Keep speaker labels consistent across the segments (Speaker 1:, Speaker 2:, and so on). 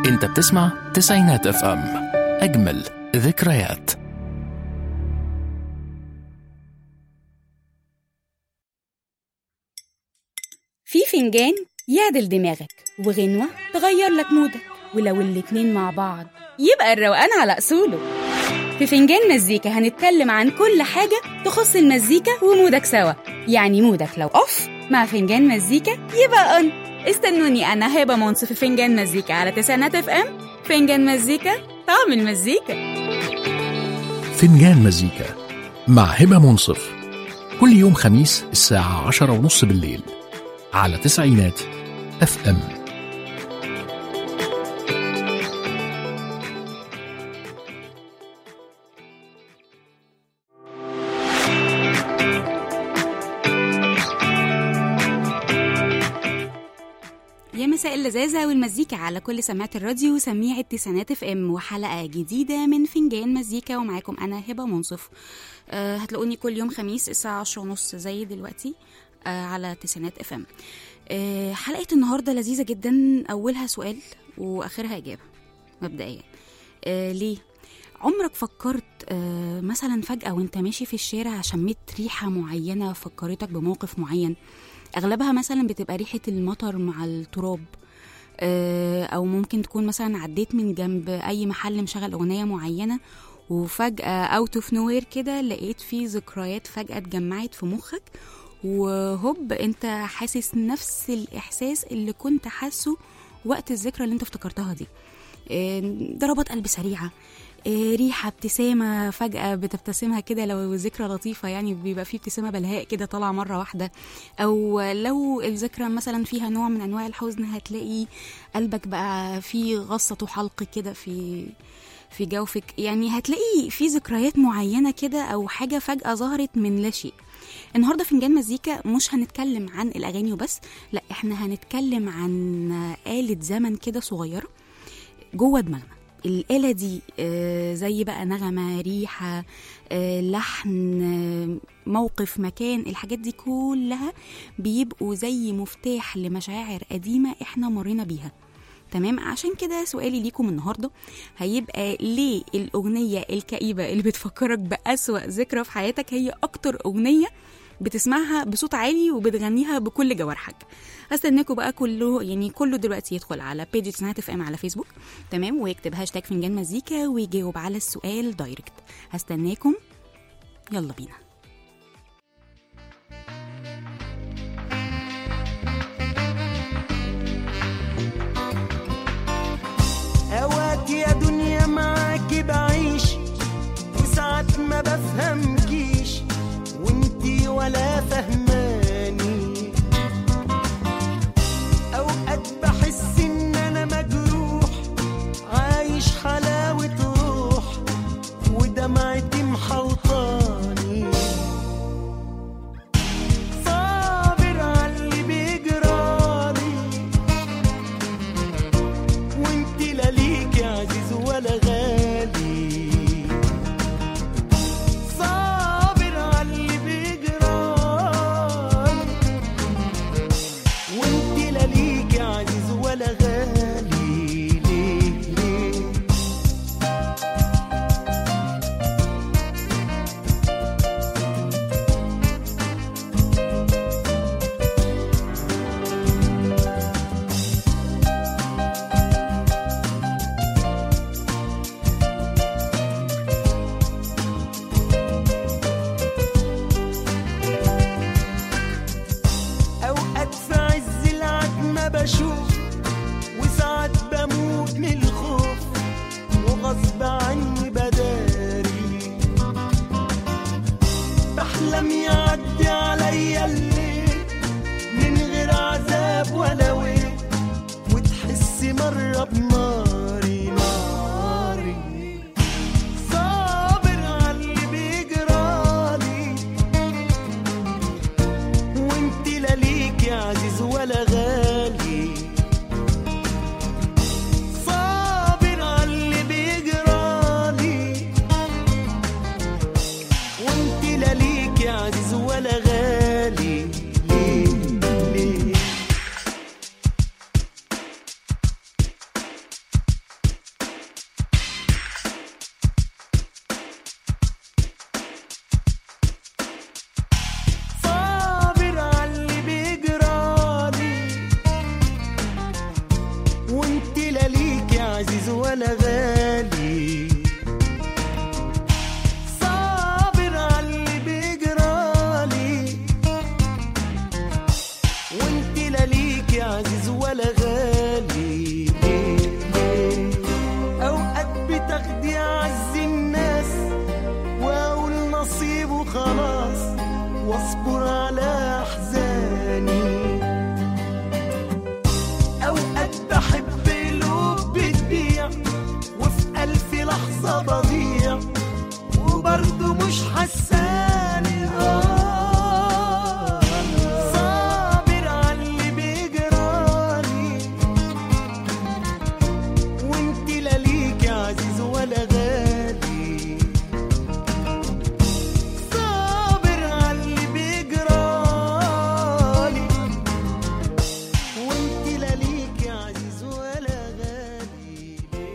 Speaker 1: انت بتسمع تسعينات اف ام اجمل ذكريات
Speaker 2: في فنجان يعدل دماغك وغنوة تغير لك مودك ولو الاتنين مع بعض يبقى الروقان على أصوله في فنجان مزيكا هنتكلم عن كل حاجة تخص المزيكا ومودك سوا يعني مودك لو أوف مع فنجان مزيكا يبقى أون استنوني أنا هبة منصف في فنجان مزيكا على تسعينات اف ام فنجان مزيكا طعم المزيكا
Speaker 1: فنجان مزيكا مع هبة منصف كل يوم خميس الساعة عشرة ونص بالليل على تسعينات اف ام
Speaker 2: يا مساء اللذاذة والمزيكا على كل سماعة الراديو سميع التسعينات اف ام وحلقة جديدة من فنجان مزيكا ومعاكم أنا هبة منصف أه هتلاقوني كل يوم خميس الساعة عشرة ونص زي دلوقتي أه على تسعينات اف ام أه حلقة النهاردة لذيذة جدا أولها سؤال وآخرها إجابة مبدئيا أه ليه؟ عمرك فكرت أه مثلا فجأة وانت ماشي في الشارع شميت ريحة معينة فكرتك بموقف معين اغلبها مثلا بتبقى ريحه المطر مع التراب آه، او ممكن تكون مثلا عديت من جنب اي محل مشغل اغنيه معينه وفجاه اوت اوف نوير كده لقيت فيه ذكريات فجاه اتجمعت في مخك وهوب انت حاسس نفس الاحساس اللي كنت حاسه وقت الذكرى اللي انت افتكرتها دي آه، ضربات قلب سريعه آه، ريحة ابتسامة فجأة بتبتسمها كده لو ذكرى لطيفة يعني بيبقى فيه ابتسامة بلهاء كده طالعة مرة واحدة أو لو الذكرى مثلا فيها نوع من أنواع الحزن هتلاقي قلبك بقى فيه غصة حلق كده في في جوفك يعني هتلاقي في ذكريات معينة كده أو حاجة فجأة ظهرت من لا شيء النهارده فنجان مزيكا مش هنتكلم عن الأغاني وبس لا احنا هنتكلم عن آلة زمن كده صغيرة جوه دماغنا الآلة دي آه، زي بقى نغمة ريحة آه، لحن آه، موقف مكان الحاجات دي كلها بيبقوا زي مفتاح لمشاعر قديمة احنا مرينا بيها تمام عشان كده سؤالي ليكم النهارده هيبقى ليه الأغنية الكئيبة اللي بتفكرك بأسوأ ذكرى في حياتك هي أكتر أغنية بتسمعها بصوت عالي وبتغنيها بكل جوارحك هستناكم بقى كله يعني كله دلوقتي يدخل على بيج سنات اف ام على فيسبوك تمام ويكتب هاشتاج فنجان مزيكا ويجاوب على السؤال دايركت هستناكم يلا بينا
Speaker 3: اوقات يا دنيا معاكي بعيش وساعات ما بفهمكيش وانتي ولا فهماني اوقات بحس ان انا مجروح عايش حلاوة روح ودمعتي محوطاني صابر على اللي بيجرالي وانت لا ليك عزيز ولا غالي صابر على اللي بيجرالي وانت لا ليك عزيز ولا غالي ليه ليه اوقات في عز العتمة بشوف وساعات بموت من الخوف وغصب عني بداري بحلم يعدي عليا الليل من غير عذاب ولا ويل وتحس مرة بناري ناري صابر على اللي بيجرالي وانت لا ليك يا عزيز ولا غالي صابر على اللي بيجرالي وانت لا ليك يا عزيز ولا غالي ليه ليه عزيز ولا غالي ليه ليه اوقات بتاخدي اعز الناس واقول نصيب وخلاص واصبر على احزاني اوقات بحب قلوب بتبيع وفي الف لحظه بضيع وبرضه مش حساني آه صابر على اللي بيجرالي وانت لا ليك عزيز ولا غالي صابر على اللي بيجرالي وانت لا ليك عزيز ولا غالي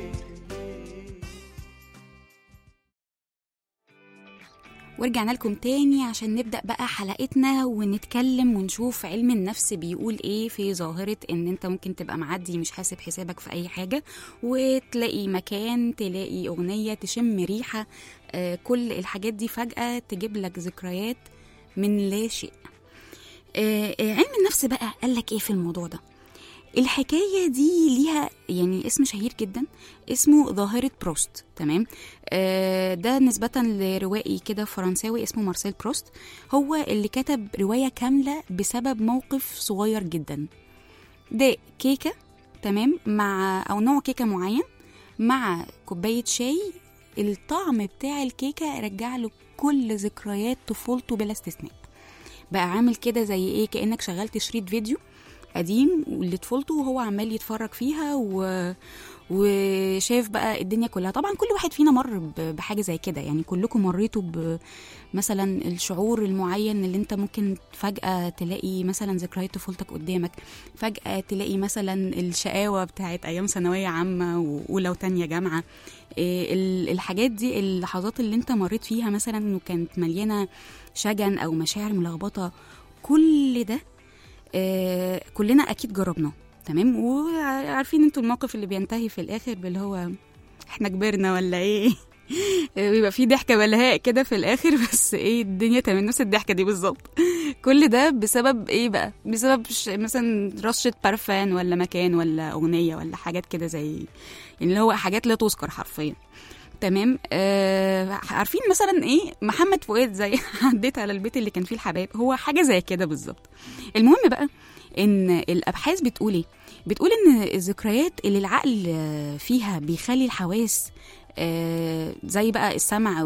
Speaker 2: ورجعنا لكم تاني عشان نبدأ بقى حلقتنا ونتكلم ونشوف علم النفس بيقول ايه في ظاهرة ان انت ممكن تبقى معدي مش حاسب حسابك في اي حاجة وتلاقي مكان تلاقي اغنية تشم ريحة آه كل الحاجات دي فجأة تجيب لك ذكريات من لا شيء آه آه، علم النفس بقى قال لك ايه في الموضوع ده الحكايه دي ليها يعني اسم شهير جدا اسمه ظاهره بروست تمام آه ده نسبه لروائي كده فرنساوي اسمه مارسيل بروست هو اللي كتب روايه كامله بسبب موقف صغير جدا ده كيكه تمام مع او نوع كيكه معين مع كوبايه شاي الطعم بتاع الكيكه رجع له كل ذكريات طفولته بلا استثناء بقى عامل كده زي ايه كانك شغلت شريط فيديو قديم لطفولته وهو عمال يتفرج فيها و... وشاف بقى الدنيا كلها طبعا كل واحد فينا مر ب- بحاجه زي كده يعني كلكم مريتوا ب مثلا الشعور المعين اللي انت ممكن فجاه تلاقي مثلا ذكريات طفولتك قدامك فجاه تلاقي مثلا الشقاوه بتاعت ايام ثانويه عامه واولى وتانية جامعه إيه ال- الحاجات دي اللحظات اللي انت مريت فيها مثلا وكانت مليانه شجن او مشاعر ملخبطه كل ده آه، كلنا اكيد جربناه تمام وعارفين انتوا الموقف اللي بينتهي في الاخر باللي هو احنا كبرنا ولا ايه بيبقى في ضحكه بلهاء كده في الاخر بس ايه الدنيا تمام نفس الضحكه دي بالظبط كل ده بسبب ايه بقى بسبب ش- مثلا رشه بارفان ولا مكان ولا اغنيه ولا حاجات كده زي يعني اللي هو حاجات لا تذكر حرفيا تمام آه عارفين مثلا ايه محمد فؤاد زي عديت على البيت اللي كان فيه الحبايب هو حاجه زي كده بالظبط المهم بقى ان الابحاث بتقول ايه بتقول ان الذكريات اللي العقل آه، فيها بيخلي الحواس آه، زي بقى السمع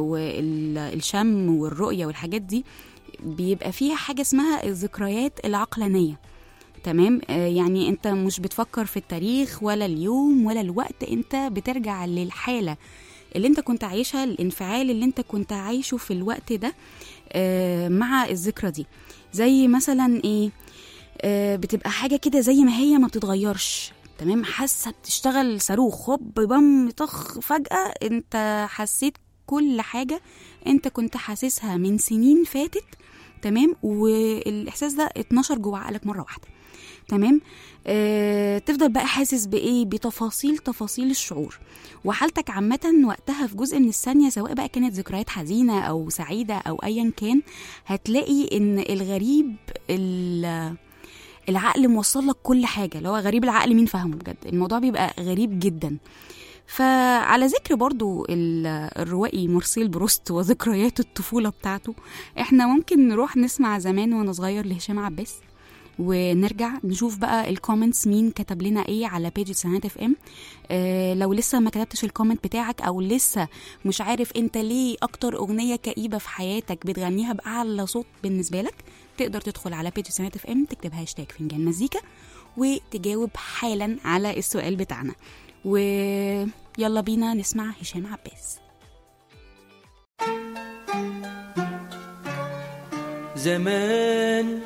Speaker 2: والشم والرؤيه والحاجات دي بيبقى فيها حاجه اسمها الذكريات العقلانيه تمام آه، يعني انت مش بتفكر في التاريخ ولا اليوم ولا الوقت انت بترجع للحاله اللي انت كنت عايشها الانفعال اللي انت كنت عايشه في الوقت ده آه، مع الذكرى دي زي مثلا ايه آه، بتبقى حاجه كده زي ما هي ما بتتغيرش تمام حاسه بتشتغل صاروخ هوب بم طخ فجاه انت حسيت كل حاجه انت كنت حاسسها من سنين فاتت تمام والاحساس ده اتنشر جوه عقلك مره واحده تمام آه، تفضل بقى حاسس بايه بتفاصيل تفاصيل الشعور وحالتك عامة وقتها في جزء من الثانية سواء بقى كانت ذكريات حزينة أو سعيدة أو أيا كان هتلاقي إن الغريب ال- العقل موصل لك كل حاجة اللي هو غريب العقل مين فاهمه بجد الموضوع بيبقى غريب جدا فعلى ذكر برضو ال- الروائي مرسيل بروست وذكريات الطفولة بتاعته احنا ممكن نروح نسمع زمان وانا صغير لهشام عباس ونرجع نشوف بقى الكومنتس مين كتب لنا ايه على بيج سنات اف ام آه لو لسه ما كتبتش الكومنت بتاعك او لسه مش عارف انت ليه اكتر اغنيه كئيبه في حياتك بتغنيها باعلى صوت بالنسبه لك تقدر تدخل على بيج سنات اف ام تكتب هاشتاج فنجان مزيكا وتجاوب حالا على السؤال بتاعنا ويلا بينا نسمع هشام عباس
Speaker 3: زمان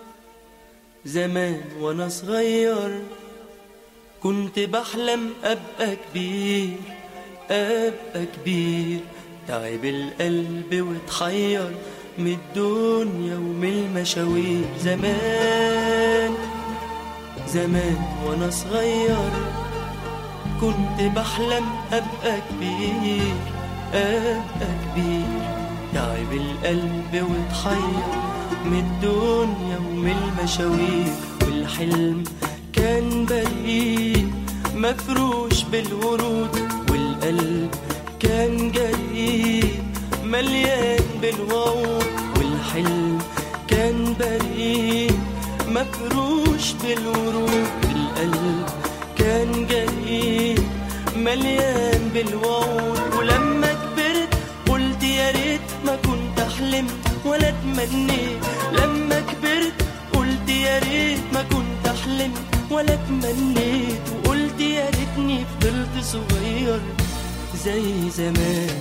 Speaker 3: زمان وانا صغير كنت بحلم ابقى كبير ابقى كبير تعب القلب واتحير من الدنيا ومن المشاوير زمان زمان وانا صغير كنت بحلم ابقى كبير ابقى كبير تعب القلب واتحير من الدنيا ومن المشاوير والحلم كان بريء مفروش بالورود والقلب كان جريء مليان بالوعود والحلم كان بريء مفروش بالورود القلب كان جريء مليان بالوعود ولما كبرت قلت يا ريت ما كنت حلمت ولا تمنيت لما كبرت قلت يا ريت ما كنت حلمت ولا تمنيت وقلت يا ريتني فضلت صغير زي زمان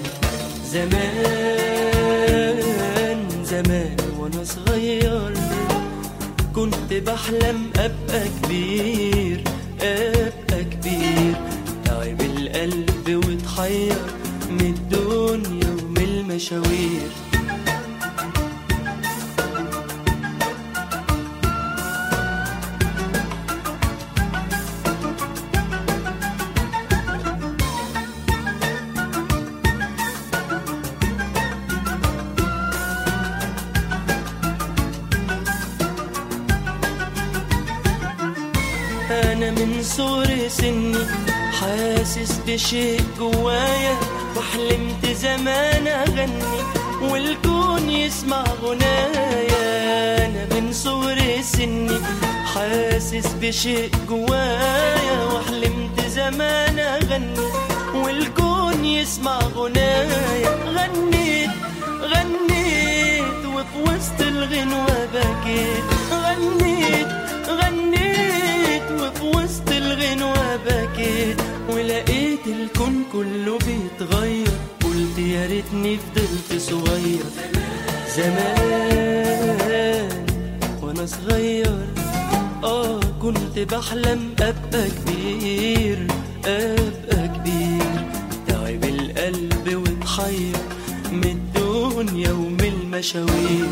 Speaker 3: زمان زمان وانا صغير كنت بحلم ابقى كبير ابقى كبير تعب القلب واتحير من الدنيا ومن المشاوير أنا من صغر سني حاسس بشيء جوايا وحلمت زمان أغني والكون يسمع غنايا أنا من صغر سني حاسس بشيء جوايا وحلمت زمان أغني والكون يسمع غنايا غنيت غنيت وفي وسط الغنوة بكيت غنيت غنيت وفي وسط الغنوة بكيت ولقيت الكون كله بيتغير قلت يا ريتني فضلت صغير زمان وانا صغير اه كنت بحلم ابقى كبير ابقى كبير تعب القلب واتحير من الدنيا ومن المشاوير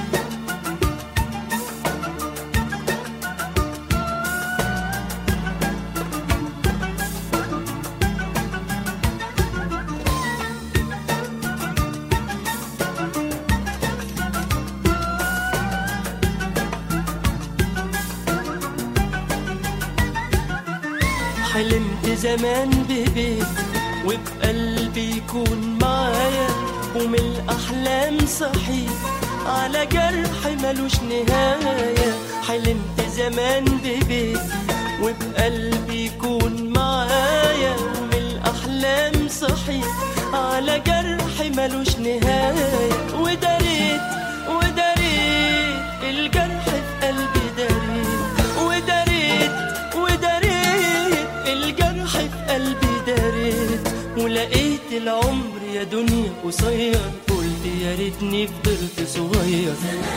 Speaker 3: حلمت زمان ببيت وبقلبي يكون معايا ومن الأحلام صحيت على جرح ملوش نهاية حلمت زمان ببيت وبقلبي يكون معايا ومن الأحلام صحيت على جرح ملوش نهاية وداريت وداريت الجرح في قلبي داريت وداريت وداريت الجرح في قلبي داريت ولقيت العمر يا دنيا قصير قلت يا ريتني فضلت صغير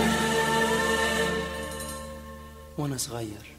Speaker 3: وانا صغير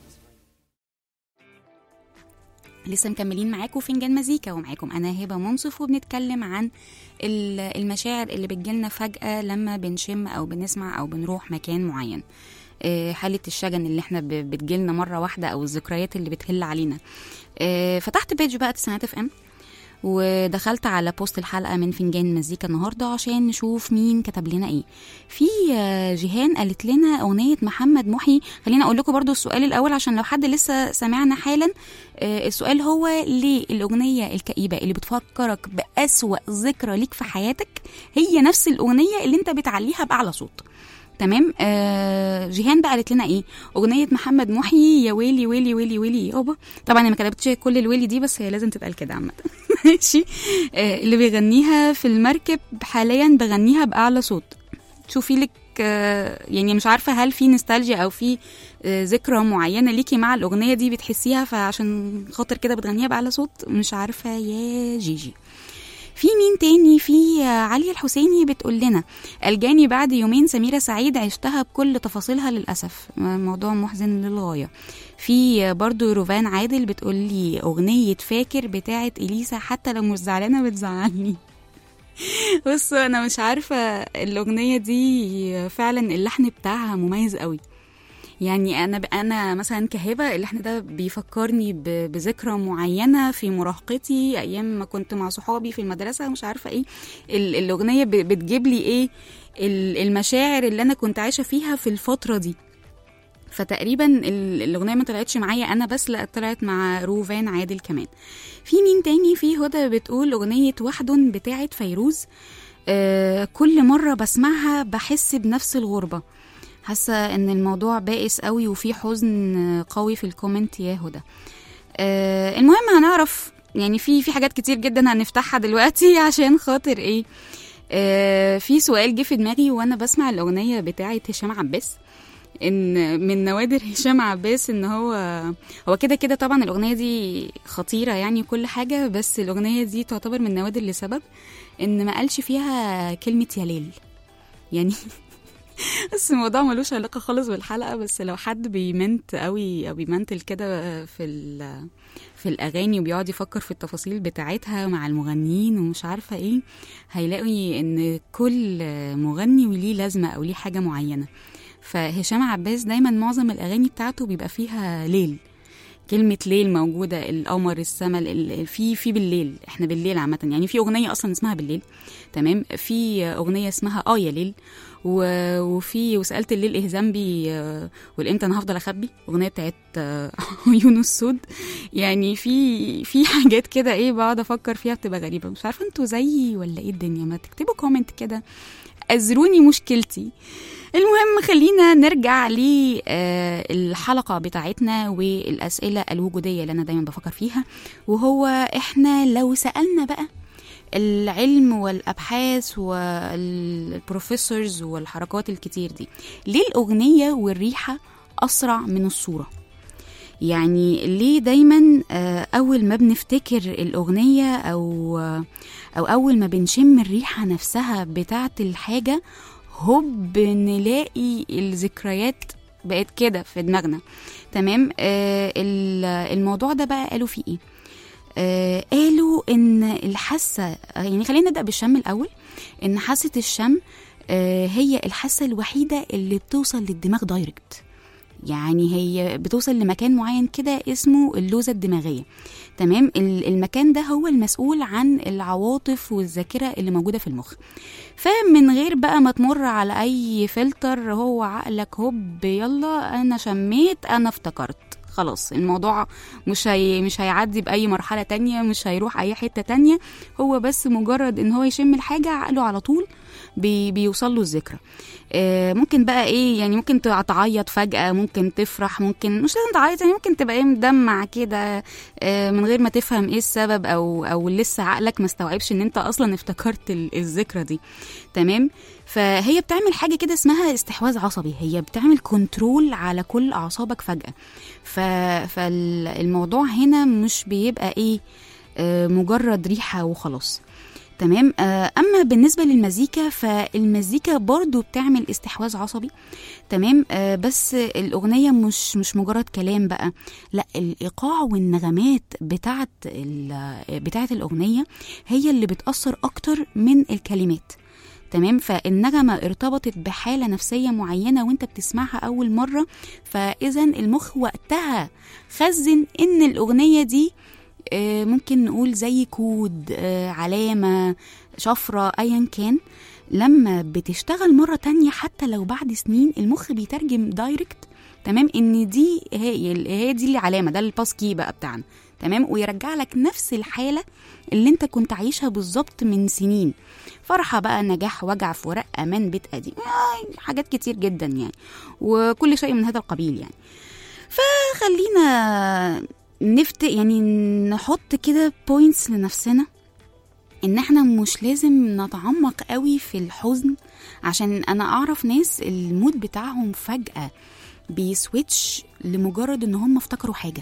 Speaker 2: لسه مكملين معاكم فنجان مزيكا ومعاكم انا هبه منصف وبنتكلم عن ال- المشاعر اللي بتجيلنا فجاه لما بنشم او بنسمع او بنروح مكان معين آه، حاله الشجن اللي احنا ب- بتجيلنا مره واحده او الذكريات اللي بتهل علينا آه، فتحت بيج بقى تسعينات اف ام ودخلت على بوست الحلقه من فنجان مزيكا النهارده عشان نشوف مين كتب لنا ايه في آه، جيهان قالت لنا اغنيه محمد محي خلينا اقول لكم برضو السؤال الاول عشان لو حد لسه سمعنا حالا آه، السؤال هو ليه الاغنيه الكئيبه اللي بتفكرك باسوا ذكرى ليك في حياتك هي نفس الاغنيه اللي انت بتعليها باعلى صوت تمام آه جيهان بقى قالت لنا ايه اغنيه محمد محي يا ويلي ويلي ويلي ويلي يابا طبعا انا ما كتبتش كل الويلي دي بس هي لازم تتقال كده عامه ماشي آه اللي بيغنيها في المركب حاليا بغنيها باعلى صوت شوفي لك آه يعني مش عارفه هل في نوستالجيا او في آه ذكرى معينه ليكي مع الاغنيه دي بتحسيها فعشان خاطر كده بتغنيها باعلى صوت مش عارفه يا جيجي في مين تاني في عليا الحسيني بتقول لنا الجاني بعد يومين سميرة سعيد عشتها بكل تفاصيلها للأسف موضوع محزن للغاية في برضو روفان عادل بتقول لي أغنية فاكر بتاعة إليسا حتى لو مش زعلانة بتزعلني بص أنا مش عارفة الأغنية دي فعلا اللحن بتاعها مميز قوي يعني انا انا مثلا كهبه اللحن ده بيفكرني ب- بذكرى معينه في مراهقتي ايام ما كنت مع صحابي في المدرسه ومش عارفه ايه ال- الاغنيه ب- بتجيب لي ايه ال- المشاعر اللي انا كنت عايشه فيها في الفتره دي فتقريبا ال- الاغنيه ما طلعتش معايا انا بس لا طلعت مع روفان عادل كمان في مين تاني في هدى بتقول اغنيه وحد بتاعه فيروز آه كل مره بسمعها بحس بنفس الغربه حاسه ان الموضوع بائس قوي وفي حزن آه، قوي في الكومنت يا هدى آه المهم هنعرف يعني في في حاجات كتير جدا هنفتحها دلوقتي عشان خاطر ايه آه في سؤال جه في دماغي وانا بسمع الاغنيه بتاعه هشام عباس ان من نوادر هشام عباس ان هو هو كده كده طبعا الاغنيه دي خطيره يعني كل حاجه بس الاغنيه دي تعتبر من نوادر لسبب ان ما قالش فيها كلمه يا ليل يعني بس الموضوع ملوش علاقه خالص بالحلقه بس لو حد بيمنت قوي او بيمنتل كده في ال في الاغاني وبيقعد يفكر في التفاصيل بتاعتها مع المغنيين ومش عارفه ايه هيلاقي ان كل مغني وليه لازمه او ليه حاجه معينه فهشام عباس دايما معظم الاغاني بتاعته بيبقى فيها ليل كلمة ليل موجودة القمر السما ال- ال- في في بالليل احنا بالليل عامة يعني في أغنية أصلا اسمها بالليل تمام في أغنية اسمها اه يا ليل و- وفي وسألت الليل إيه ذنبي آه، والإمتى أنا هفضل أخبي أغنية بتاعت آه، عيون السود يعني في في حاجات كده إيه بقعد أفكر فيها بتبقى غريبة مش عارفة انتوا زيي ولا إيه الدنيا ما تكتبوا كومنت كده أزروني مشكلتي المهم خلينا نرجع للحلقة بتاعتنا والأسئلة الوجودية اللي أنا دايما بفكر فيها وهو إحنا لو سألنا بقى العلم والأبحاث والبروفيسورز والحركات الكتير دي ليه الأغنية والريحة أسرع من الصورة يعني ليه دايما آه، أول ما بنفتكر الأغنية أو أو أول ما بنشم الريحة نفسها بتاعة الحاجة هوب نلاقي الذكريات بقت كده في دماغنا تمام آه ال- الموضوع ده بقى قالوا فيه ايه آه قالوا ان الحاسه يعني خلينا نبدا بالشم الاول ان حاسه الشم آه هي الحاسه الوحيده اللي بتوصل للدماغ دايركت يعني هي بتوصل لمكان معين كده اسمه اللوزة الدماغية تمام ال- المكان ده هو المسؤول عن العواطف والذاكرة اللي موجودة في المخ فمن غير بقى ما تمر على أي فلتر هو عقلك هوب يلا أنا شميت أنا افتكرت خلاص الموضوع مش هي مش هيعدي بأي مرحلة تانية مش هيروح أي حتة تانية هو بس مجرد إن هو يشم الحاجة عقله على طول بي بيوصل له الذكرى آه، ممكن بقى ايه يعني ممكن تع- تعيط فجأة ممكن تفرح ممكن مش لازم تعيط يعني ممكن تبقى ايه مدمع كده آه، من غير ما تفهم ايه السبب او او لسه عقلك ما استوعبش ان انت اصلا افتكرت ال- الذكرى دي تمام فهي بتعمل حاجة كده اسمها استحواذ عصبي هي بتعمل كنترول على كل أعصابك فجأة ف... فالموضوع هنا مش بيبقى ايه آه، مجرد ريحة وخلاص تمام آه، اما بالنسبه للمزيكا فالمزيكا برضو بتعمل استحواذ عصبي تمام آه، بس الاغنيه مش مش مجرد كلام بقى لا الايقاع والنغمات بتاعت ال- بتاعت الاغنيه هي اللي بتاثر اكتر من الكلمات تمام فالنغمة ارتبطت بحالة نفسية معينة وانت بتسمعها أول مرة فإذا المخ وقتها خزن إن الأغنية دي آه، ممكن نقول زي كود آه، علامة شفرة أيا كان لما بتشتغل مرة تانية حتى لو بعد سنين المخ بيترجم دايركت تمام ان دي هي هي دي العلامه ده الباس كي بقى بتاعنا تمام ويرجع لك نفس الحاله اللي انت كنت عايشها بالظبط من سنين فرحه بقى نجاح وجع فراق امان بيت قديم آه، حاجات كتير جدا يعني وكل شيء من هذا القبيل يعني فخلينا نفت يعني نحط كده بوينتس لنفسنا ان احنا مش لازم نتعمق قوي في الحزن عشان انا اعرف ناس المود بتاعهم فجأة بيسويتش لمجرد ان هم افتكروا حاجة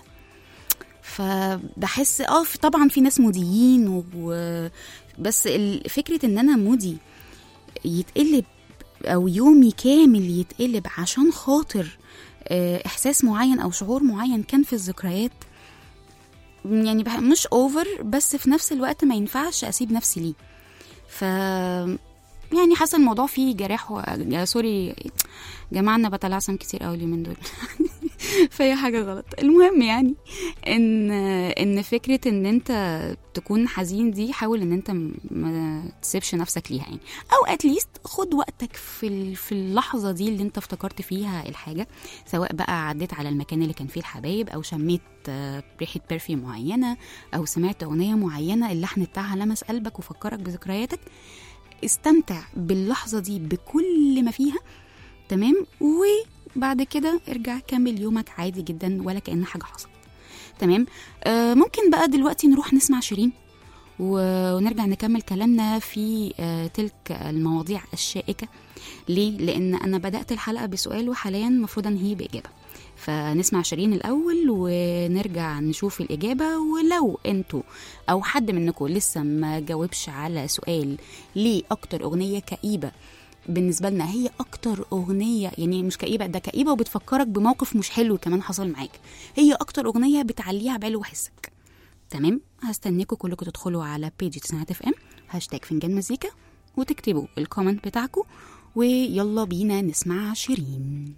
Speaker 2: فبحس اه في- طبعا في ناس موديين و... بس ال- فكرة ان انا مودي يتقلب او يومي كامل يتقلب عشان خاطر آه، احساس معين او شعور معين كان في الذكريات يعني بح- مش اوفر بس في نفس الوقت ما ينفعش اسيب نفسي ليه ف يعني حاسه الموضوع فيه جراح و... يا سوري جماعنا بتلعثم كتير قوي اليومين دول فهي حاجه غلط المهم يعني ان ان فكره ان انت تكون حزين دي حاول ان انت م- ما تسيبش نفسك ليها يعني او اتليست خد وقتك في ال- في اللحظه دي اللي انت افتكرت فيها الحاجه سواء بقى عديت على المكان اللي كان فيه الحبايب او شميت آه، ريحه برفيوم معينه او سمعت اغنيه معينه اللحن بتاعها لمس قلبك وفكرك بذكرياتك استمتع باللحظه دي بكل ما فيها تمام وبعد كده ارجع كمل يومك عادي جدا ولا كأن حاجة حصلت تمام آه ممكن بقى دلوقتي نروح نسمع شيرين و- ونرجع نكمل كلامنا في آه تلك المواضيع الشائكة ليه؟ لأن أنا بدأت الحلقة بسؤال وحاليا المفروض أنهي بإجابة فنسمع شيرين الأول ونرجع نشوف الإجابة ولو أنتوا أو حد منكم لسه ما جاوبش على سؤال ليه أكتر أغنية كئيبة بالنسبه لنا هي اكتر اغنيه يعني مش كئيبه ده كئيبه وبتفكرك بموقف مش حلو كمان حصل معاك هي اكتر اغنيه بتعليها بال وحسك تمام هستناكم كلكم تدخلوا على بيج تسعة اف ام هاشتاج فنجان مزيكا وتكتبوا الكومنت بتاعكم ويلا بينا نسمع شيرين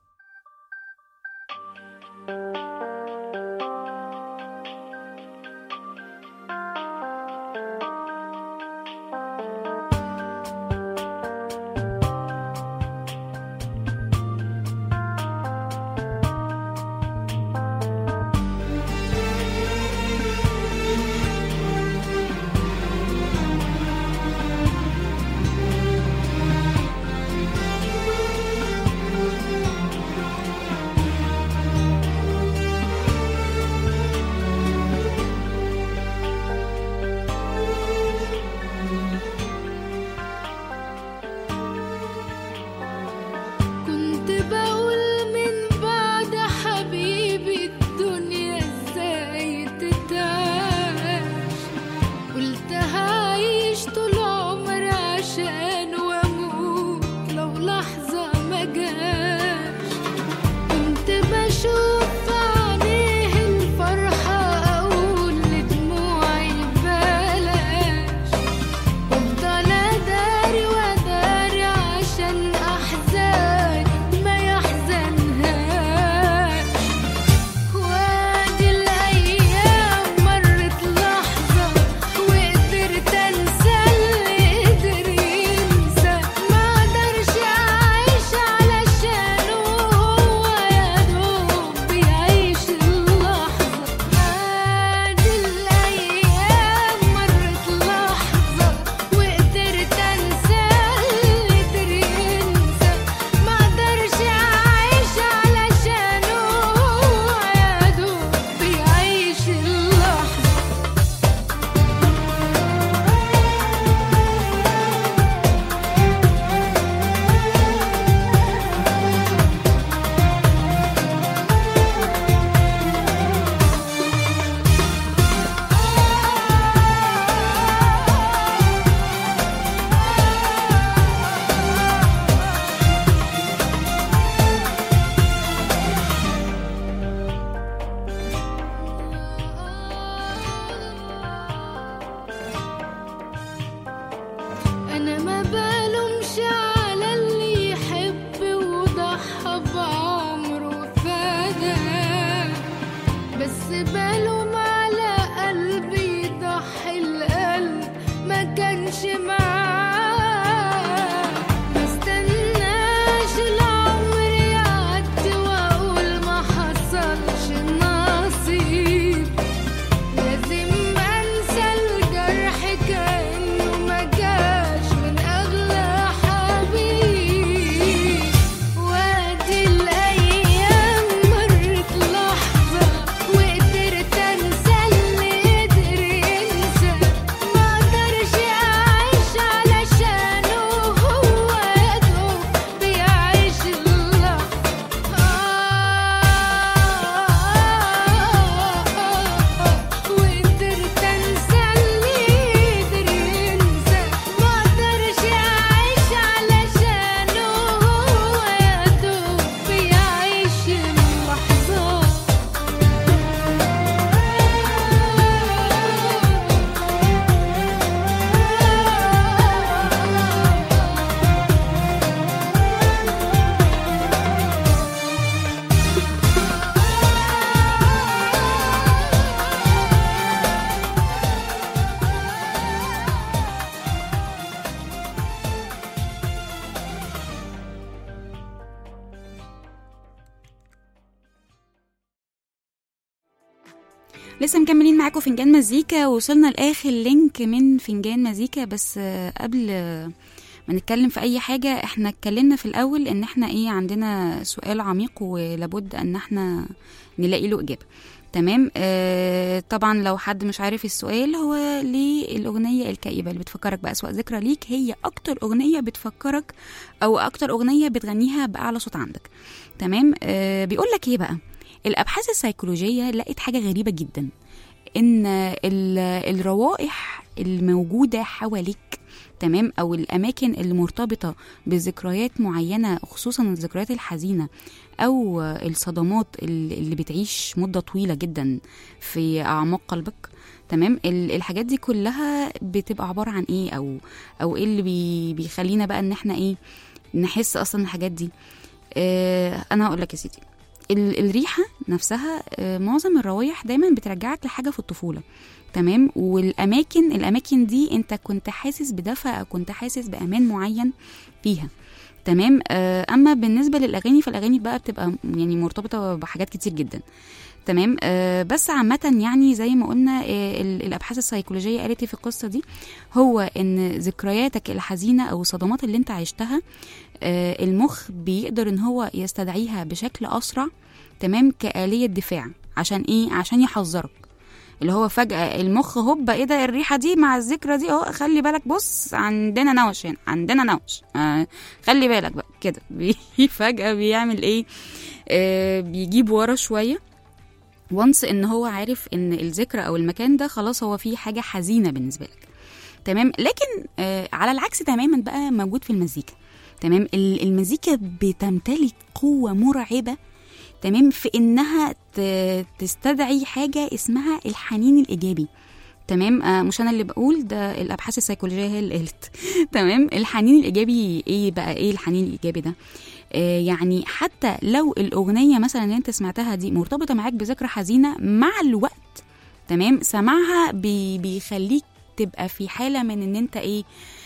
Speaker 4: كنت بقول من بعد حبيبي الدنيا ازاي تتعاش قلت هعيش طول عمر عشان واموت لو لحظة ما جاش كنت بشوف في عينيه الفرحة اقول لدموعي بلاش وافضل اداري واداري عشان احزاني ما يحزنهاش وادي الايام مرت لحظه وقدرت انسى اللي قدر ينسى ما اقدرش اعيش علشانه هو يا دوب بيعيش اللحظه ادي الايام مرت لحظه وقدرت انسى اللي قدر ينسى ما اقدرش اعيش علشانه هو يا دوب بيعيش اللحظه أنا ما بلومش على اللي يحب وضحى بعمره فدا بس بلوم على قلبي يضحي القلب ما كانش معاه ما استناش العمر يعدي واقول ما حصلش نصيب لازم انسى الجرح كانه ما جاش من اغلى حبيب وادي الايام مرت لحظه وقدرت
Speaker 2: لسه مكملين معاكم فنجان مزيكا وصلنا لاخر لينك من فنجان مزيكا بس آه، قبل آه، ما نتكلم في اي حاجه احنا اتكلمنا في الاول ان احنا ايه عندنا سؤال عميق ولابد ان احنا نلاقي له اجابه تمام آه طبعا لو حد مش عارف السؤال هو ليه الاغنيه الكئيبه اللي بتفكرك باسوا ذكرى ليك هي اكتر اغنيه بتفكرك او اكتر اغنيه بتغنيها باعلى صوت عندك تمام آه بيقول لك ايه بقى الابحاث السيكولوجيه لقت حاجه غريبه جدا ان ال- الروائح الموجوده حواليك تمام او الاماكن اللي مرتبطه بذكريات معينه خصوصا الذكريات الحزينه او الصدمات اللي اللي بتعيش مده طويله جدا في اعماق قلبك تمام ال- الحاجات دي كلها بتبقى عباره عن ايه او او ايه اللي بي بيخلينا بقى ان احنا ايه نحس اصلا الحاجات دي آه انا هقول لك يا سيدي ال- الريحه نفسها آه معظم الروايح دايما بترجعك لحاجه في الطفوله تمام والاماكن الاماكن دي انت كنت حاسس بدفى او كنت حاسس بامان معين فيها تمام آه اما بالنسبه للاغاني فالاغاني بقى بتبقى يعني مرتبطه بحاجات كتير جدا تمام آه بس عامة يعني زي ما قلنا آه ال- الأبحاث السيكولوجية قالت إيه في القصة دي هو إن ذكرياتك الحزينة أو الصدمات اللي أنت عشتها آه المخ بيقدر إن هو يستدعيها بشكل أسرع تمام كآلية دفاع عشان إيه عشان يحذرك اللي هو فجأة المخ هوبا ايه ده الريحة دي مع الذكرى دي اهو خلي بالك بص عندنا نوش هنا عندنا نوش آه خلي بالك بقى كده بي- فجأة بيعمل ايه آه بيجيب ورا شوية وانس ان هو عارف ان الذكرى او المكان ده خلاص هو فيه حاجة حزينة بالنسبة لك تمام لكن آه على العكس تماما بقى موجود في المزيكا تمام ال- المزيكا بتمتلك قوة مرعبة تمام في انها ت- تستدعي حاجه اسمها الحنين الايجابي تمام آه مش انا اللي بقول ده الابحاث السيكولوجيه هي اللي قالت تمام الحنين الايجابي ايه بقى ايه الحنين الايجابي ده آه يعني حتى لو الاغنيه مثلا اللي انت سمعتها دي مرتبطه معاك بذكرى حزينه مع الوقت تمام سماعها بي بيخليك تبقى في حاله من ان انت ايه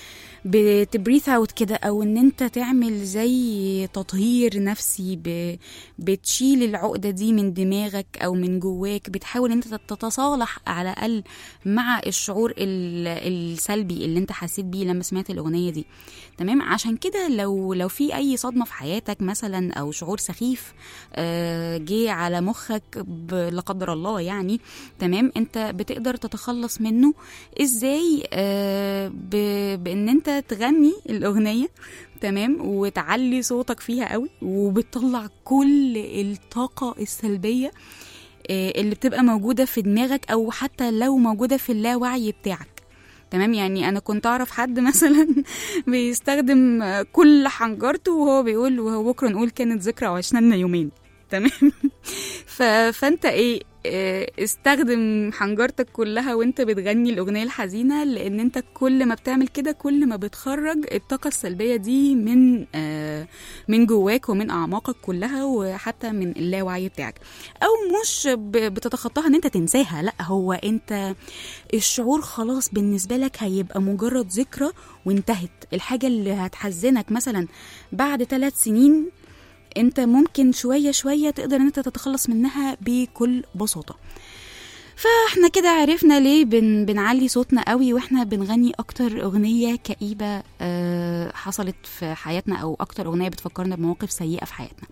Speaker 2: بتبريث اوت كده او ان انت تعمل زي تطهير نفسي ب... بتشيل العقده دي من دماغك او من جواك بتحاول ان انت تتصالح على الاقل مع الشعور ال... السلبي اللي انت حسيت بيه لما سمعت الاغنيه دي تمام عشان كده لو لو في اي صدمه في حياتك مثلا او شعور سخيف آه، جه على مخك ب... لا قدر الله يعني تمام انت بتقدر تتخلص منه ازاي آه، ب... بان انت تغني الاغنيه تمام وتعلي صوتك فيها قوي وبتطلع كل الطاقه السلبيه آه، اللي بتبقى موجوده في دماغك او حتى لو موجوده في اللاوعي بتاعك تمام يعني انا كنت اعرف حد مثلا بيستخدم آه، كل حنجرته وهو بيقول وهو بكره نقول كانت ذكرى وعشنا لنا يومين تمام ف... فانت ايه آه، استخدم حنجرتك كلها وانت بتغني الاغنيه الحزينه لان انت كل ما بتعمل كده كل ما بتخرج الطاقه السلبيه دي من آه، من جواك ومن اعماقك كلها وحتى من اللاوعي بتاعك او مش ب- بتتخطاها ان انت تنساها لا هو انت الشعور خلاص بالنسبه لك هيبقى مجرد ذكرى وانتهت الحاجه اللي هتحزنك مثلا بعد ثلاث سنين انت ممكن شويه شويه تقدر ان انت تتخلص منها بكل بساطه فاحنا كده عرفنا ليه بن بنعلي صوتنا قوي واحنا بنغني اكتر اغنيه كئيبه آه، حصلت في حياتنا او اكتر اغنيه بتفكرنا بمواقف سيئه في حياتنا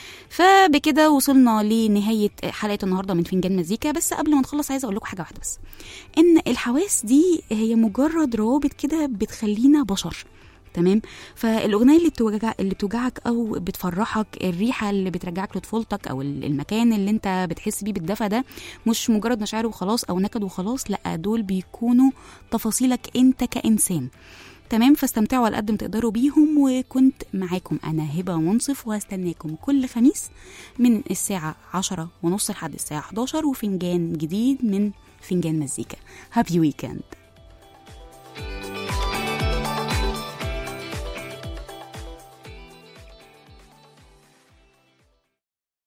Speaker 2: فبكده وصلنا لنهايه حلقه النهارده من فنجان مزيكا بس قبل ما نخلص عايزه اقول لكم حاجه واحده بس ان الحواس دي هي مجرد روابط كده بتخلينا بشر تمام فالاغنيه اللي بتوجع اللي بتوجعك او بتفرحك الريحه اللي بترجعك لطفولتك او ال- المكان اللي انت بتحس بيه بالدفى ده مش مجرد مشاعر وخلاص او نكد وخلاص لا دول بيكونوا تفاصيلك انت كانسان تمام فاستمتعوا على قد ما تقدروا بيهم وكنت معاكم انا هبه منصف وهستناكم كل خميس من الساعه 10 ونص لحد الساعه 11 وفنجان جديد من فنجان مزيكا هابي ويكند